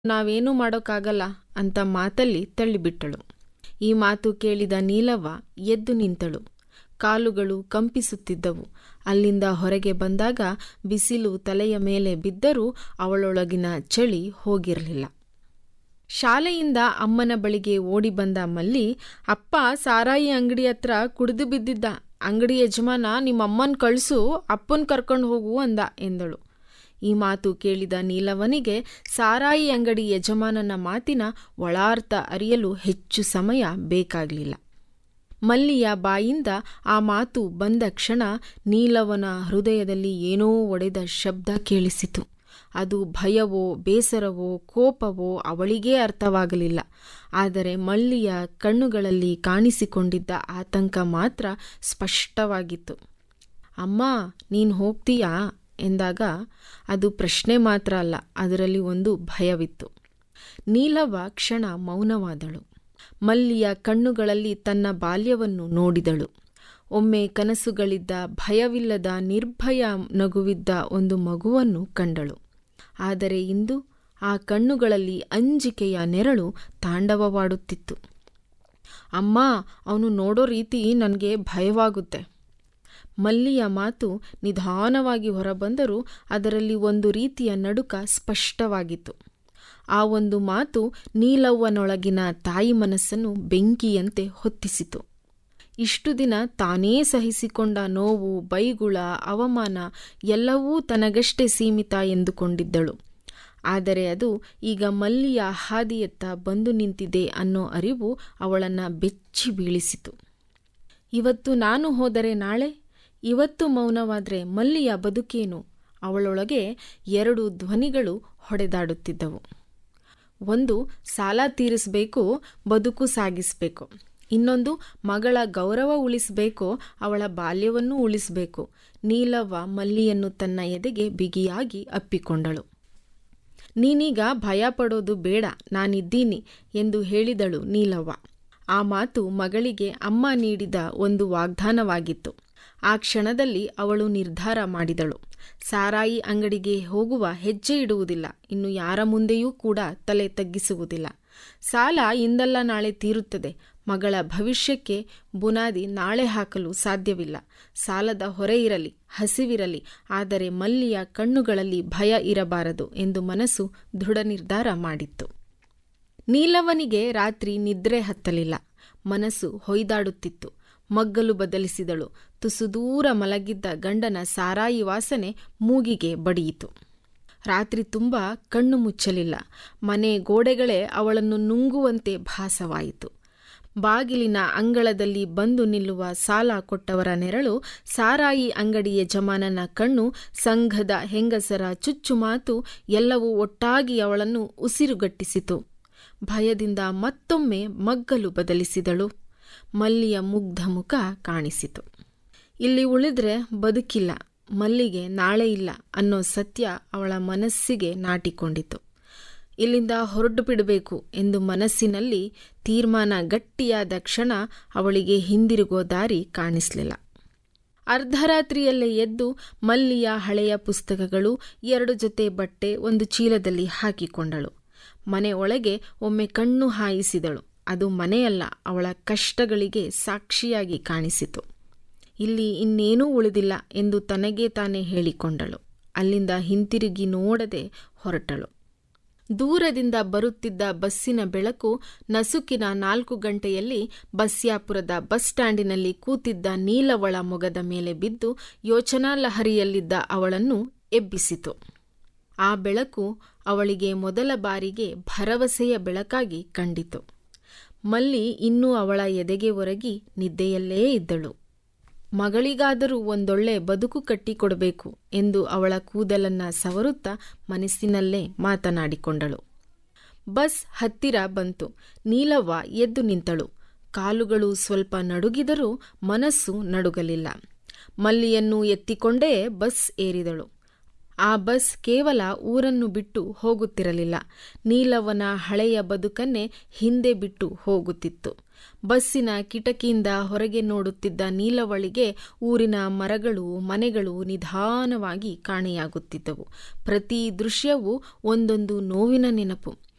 ನಾವೇನೂ ಮಾಡೋಕ್ಕಾಗಲ್ಲ ಅಂತ ಮಾತಲ್ಲಿ ತಳ್ಳಿಬಿಟ್ಟಳು ಈ ಮಾತು ಕೇಳಿದ ನೀಲವ್ವ ಎದ್ದು ನಿಂತಳು ಕಾಲುಗಳು ಕಂಪಿಸುತ್ತಿದ್ದವು ಅಲ್ಲಿಂದ ಹೊರಗೆ ಬಂದಾಗ ಬಿಸಿಲು ತಲೆಯ ಮೇಲೆ ಬಿದ್ದರೂ ಅವಳೊಳಗಿನ ಚಳಿ ಹೋಗಿರಲಿಲ್ಲ ಶಾಲೆಯಿಂದ ಅಮ್ಮನ ಬಳಿಗೆ ಓಡಿ ಬಂದ ಮಲ್ಲಿ ಅಪ್ಪ ಸಾರಾಯಿ ಅಂಗಡಿ ಹತ್ರ ಕುಡಿದು ಬಿದ್ದಿದ್ದ ಅಂಗಡಿ ಯಜಮಾನ ನಿಮ್ಮಮ್ಮನ ಕಳಿಸು ಅಪ್ಪನ ಕರ್ಕೊಂಡು ಹೋಗು ಅಂದ ಎಂದಳು ಈ ಮಾತು ಕೇಳಿದ ನೀಲವನಿಗೆ ಸಾರಾಯಿ ಅಂಗಡಿ ಯಜಮಾನನ ಮಾತಿನ ಒಳಾರ್ಥ ಅರಿಯಲು ಹೆಚ್ಚು ಸಮಯ ಬೇಕಾಗಲಿಲ್ಲ ಮಲ್ಲಿಯ ಬಾಯಿಂದ ಆ ಮಾತು ಬಂದ ಕ್ಷಣ ನೀಲವನ ಹೃದಯದಲ್ಲಿ ಏನೋ ಒಡೆದ ಶಬ್ದ ಕೇಳಿಸಿತು ಅದು ಭಯವೋ ಬೇಸರವೋ ಕೋಪವೋ ಅವಳಿಗೇ ಅರ್ಥವಾಗಲಿಲ್ಲ ಆದರೆ ಮಲ್ಲಿಯ ಕಣ್ಣುಗಳಲ್ಲಿ ಕಾಣಿಸಿಕೊಂಡಿದ್ದ ಆತಂಕ ಮಾತ್ರ ಸ್ಪಷ್ಟವಾಗಿತ್ತು ಅಮ್ಮ ನೀನು ಹೋಗ್ತೀಯಾ ಎಂದಾಗ ಅದು ಪ್ರಶ್ನೆ ಮಾತ್ರ ಅಲ್ಲ ಅದರಲ್ಲಿ ಒಂದು ಭಯವಿತ್ತು ನೀಲವ್ವ ಕ್ಷಣ ಮೌನವಾದಳು ಮಲ್ಲಿಯ ಕಣ್ಣುಗಳಲ್ಲಿ ತನ್ನ ಬಾಲ್ಯವನ್ನು ನೋಡಿದಳು ಒಮ್ಮೆ ಕನಸುಗಳಿದ್ದ ಭಯವಿಲ್ಲದ ನಿರ್ಭಯ ನಗುವಿದ್ದ ಒಂದು ಮಗುವನ್ನು ಕಂಡಳು ಆದರೆ ಇಂದು ಆ ಕಣ್ಣುಗಳಲ್ಲಿ ಅಂಜಿಕೆಯ ನೆರಳು ತಾಂಡವವಾಡುತ್ತಿತ್ತು ಅಮ್ಮ ಅವನು ನೋಡೋ ರೀತಿ ನನಗೆ ಭಯವಾಗುತ್ತೆ ಮಲ್ಲಿಯ ಮಾತು ನಿಧಾನವಾಗಿ ಹೊರಬಂದರೂ ಅದರಲ್ಲಿ ಒಂದು ರೀತಿಯ ನಡುಕ ಸ್ಪಷ್ಟವಾಗಿತ್ತು ಆ ಒಂದು ಮಾತು ನೀಲವ್ವನೊಳಗಿನ ತಾಯಿ ಮನಸ್ಸನ್ನು ಬೆಂಕಿಯಂತೆ ಹೊತ್ತಿಸಿತು ಇಷ್ಟು ದಿನ ತಾನೇ ಸಹಿಸಿಕೊಂಡ ನೋವು ಬೈಗುಳ ಅವಮಾನ ಎಲ್ಲವೂ ತನಗಷ್ಟೇ ಸೀಮಿತ ಎಂದುಕೊಂಡಿದ್ದಳು ಆದರೆ ಅದು ಈಗ ಮಲ್ಲಿಯ ಹಾದಿಯತ್ತ ಬಂದು ನಿಂತಿದೆ ಅನ್ನೋ ಅರಿವು ಅವಳನ್ನು ಬೆಚ್ಚಿ ಬೀಳಿಸಿತು ಇವತ್ತು ನಾನು ಹೋದರೆ ನಾಳೆ ಇವತ್ತು ಮೌನವಾದರೆ ಮಲ್ಲಿಯ ಬದುಕೇನು ಅವಳೊಳಗೆ ಎರಡು ಧ್ವನಿಗಳು ಹೊಡೆದಾಡುತ್ತಿದ್ದವು ಒಂದು ಸಾಲ ತೀರಿಸಬೇಕು ಬದುಕು ಸಾಗಿಸಬೇಕು ಇನ್ನೊಂದು ಮಗಳ ಗೌರವ ಉಳಿಸಬೇಕು ಅವಳ ಬಾಲ್ಯವನ್ನೂ ಉಳಿಸಬೇಕು ನೀಲವ್ವ ಮಲ್ಲಿಯನ್ನು ತನ್ನ ಎದೆಗೆ ಬಿಗಿಯಾಗಿ ಅಪ್ಪಿಕೊಂಡಳು ನೀನೀಗ ಭಯ ಪಡೋದು ಬೇಡ ನಾನಿದ್ದೀನಿ ಎಂದು ಹೇಳಿದಳು ನೀಲವ್ವ ಆ ಮಾತು ಮಗಳಿಗೆ ಅಮ್ಮ ನೀಡಿದ ಒಂದು ವಾಗ್ದಾನವಾಗಿತ್ತು ಆ ಕ್ಷಣದಲ್ಲಿ ಅವಳು ನಿರ್ಧಾರ ಮಾಡಿದಳು ಸಾರಾಯಿ ಅಂಗಡಿಗೆ ಹೋಗುವ ಹೆಜ್ಜೆ ಇಡುವುದಿಲ್ಲ ಇನ್ನು ಯಾರ ಮುಂದೆಯೂ ಕೂಡ ತಲೆ ತಗ್ಗಿಸುವುದಿಲ್ಲ ಸಾಲ ಇಂದಲ್ಲ ನಾಳೆ ತೀರುತ್ತದೆ ಮಗಳ ಭವಿಷ್ಯಕ್ಕೆ ಬುನಾದಿ ನಾಳೆ ಹಾಕಲು ಸಾಧ್ಯವಿಲ್ಲ ಸಾಲದ ಹೊರೆ ಇರಲಿ ಹಸಿವಿರಲಿ ಆದರೆ ಮಲ್ಲಿಯ ಕಣ್ಣುಗಳಲ್ಲಿ ಭಯ ಇರಬಾರದು ಎಂದು ಮನಸ್ಸು ದೃಢ ನಿರ್ಧಾರ ಮಾಡಿತ್ತು ನೀಲವನಿಗೆ ರಾತ್ರಿ ನಿದ್ರೆ ಹತ್ತಲಿಲ್ಲ ಮನಸ್ಸು ಹೊಯ್ದಾಡುತ್ತಿತ್ತು ಮಗ್ಗಲು ಬದಲಿಸಿದಳು ತುಸು ದೂರ ಮಲಗಿದ್ದ ಗಂಡನ ಸಾರಾಯಿ ವಾಸನೆ ಮೂಗಿಗೆ ಬಡಿಯಿತು ರಾತ್ರಿ ತುಂಬ ಕಣ್ಣು ಮುಚ್ಚಲಿಲ್ಲ ಮನೆ ಗೋಡೆಗಳೇ ಅವಳನ್ನು ನುಂಗುವಂತೆ ಭಾಸವಾಯಿತು ಬಾಗಿಲಿನ ಅಂಗಳದಲ್ಲಿ ಬಂದು ನಿಲ್ಲುವ ಸಾಲ ಕೊಟ್ಟವರ ನೆರಳು ಸಾರಾಯಿ ಅಂಗಡಿ ಯಜಮಾನನ ಕಣ್ಣು ಸಂಘದ ಹೆಂಗಸರ ಚುಚ್ಚುಮಾತು ಎಲ್ಲವೂ ಒಟ್ಟಾಗಿ ಅವಳನ್ನು ಉಸಿರುಗಟ್ಟಿಸಿತು ಭಯದಿಂದ ಮತ್ತೊಮ್ಮೆ ಮಗ್ಗಲು ಬದಲಿಸಿದಳು ಮಲ್ಲಿಯ ಮುಗ್ಧ ಮುಖ ಕಾಣಿಸಿತು ಇಲ್ಲಿ ಉಳಿದ್ರೆ ಬದುಕಿಲ್ಲ ಮಲ್ಲಿಗೆ ನಾಳೆ ಇಲ್ಲ ಅನ್ನೋ ಸತ್ಯ ಅವಳ ಮನಸ್ಸಿಗೆ ನಾಟಿಕೊಂಡಿತು ಇಲ್ಲಿಂದ ಹೊರಟು ಬಿಡಬೇಕು ಎಂದು ಮನಸ್ಸಿನಲ್ಲಿ ತೀರ್ಮಾನ ಗಟ್ಟಿಯಾದ ಕ್ಷಣ ಅವಳಿಗೆ ಹಿಂದಿರುಗೋ ದಾರಿ ಕಾಣಿಸಲಿಲ್ಲ ಅರ್ಧರಾತ್ರಿಯಲ್ಲೇ ಎದ್ದು ಮಲ್ಲಿಯ ಹಳೆಯ ಪುಸ್ತಕಗಳು ಎರಡು ಜೊತೆ ಬಟ್ಟೆ ಒಂದು ಚೀಲದಲ್ಲಿ ಹಾಕಿಕೊಂಡಳು ಮನೆ ಒಳಗೆ ಒಮ್ಮೆ ಕಣ್ಣು ಹಾಯಿಸಿದಳು ಅದು ಮನೆಯಲ್ಲ ಅವಳ ಕಷ್ಟಗಳಿಗೆ ಸಾಕ್ಷಿಯಾಗಿ ಕಾಣಿಸಿತು ಇಲ್ಲಿ ಇನ್ನೇನೂ ಉಳಿದಿಲ್ಲ ಎಂದು ತನಗೇ ತಾನೇ ಹೇಳಿಕೊಂಡಳು ಅಲ್ಲಿಂದ ಹಿಂತಿರುಗಿ ನೋಡದೆ ಹೊರಟಳು ದೂರದಿಂದ ಬರುತ್ತಿದ್ದ ಬಸ್ಸಿನ ಬೆಳಕು ನಸುಕಿನ ನಾಲ್ಕು ಗಂಟೆಯಲ್ಲಿ ಬಸ್ಯಾಪುರದ ಬಸ್ ಸ್ಟ್ಯಾಂಡಿನಲ್ಲಿ ಕೂತಿದ್ದ ನೀಲವಳ ಮೊಗದ ಮೇಲೆ ಬಿದ್ದು ಯೋಚನಾ ಲಹರಿಯಲ್ಲಿದ್ದ ಅವಳನ್ನು ಎಬ್ಬಿಸಿತು ಆ ಬೆಳಕು ಅವಳಿಗೆ ಮೊದಲ ಬಾರಿಗೆ ಭರವಸೆಯ ಬೆಳಕಾಗಿ ಕಂಡಿತು ಮಲ್ಲಿ ಇನ್ನೂ ಅವಳ ಎದೆಗೆ ಒರಗಿ ನಿದ್ದೆಯಲ್ಲೇ ಇದ್ದಳು ಮಗಳಿಗಾದರೂ ಒಂದೊಳ್ಳೆ ಬದುಕು ಕಟ್ಟಿಕೊಡಬೇಕು ಎಂದು ಅವಳ ಕೂದಲನ್ನ ಸವರುತ್ತಾ ಮನಸ್ಸಿನಲ್ಲೇ ಮಾತನಾಡಿಕೊಂಡಳು ಬಸ್ ಹತ್ತಿರ ಬಂತು ನೀಲವ್ವ ಎದ್ದು ನಿಂತಳು ಕಾಲುಗಳು ಸ್ವಲ್ಪ ನಡುಗಿದರೂ ಮನಸ್ಸು ನಡುಗಲಿಲ್ಲ ಮಲ್ಲಿಯನ್ನು ಎತ್ತಿಕೊಂಡೇ ಬಸ್ ಏರಿದಳು ಆ ಬಸ್ ಕೇವಲ ಊರನ್ನು ಬಿಟ್ಟು ಹೋಗುತ್ತಿರಲಿಲ್ಲ ನೀಲವನ ಹಳೆಯ ಬದುಕನ್ನೇ ಹಿಂದೆ ಬಿಟ್ಟು ಹೋಗುತ್ತಿತ್ತು ಬಸ್ಸಿನ ಕಿಟಕಿಯಿಂದ ಹೊರಗೆ ನೋಡುತ್ತಿದ್ದ ನೀಲವಳಿಗೆ ಊರಿನ ಮರಗಳು ಮನೆಗಳು ನಿಧಾನವಾಗಿ ಕಾಣೆಯಾಗುತ್ತಿದ್ದವು ಪ್ರತಿ ದೃಶ್ಯವೂ ಒಂದೊಂದು ನೋವಿನ ನೆನಪು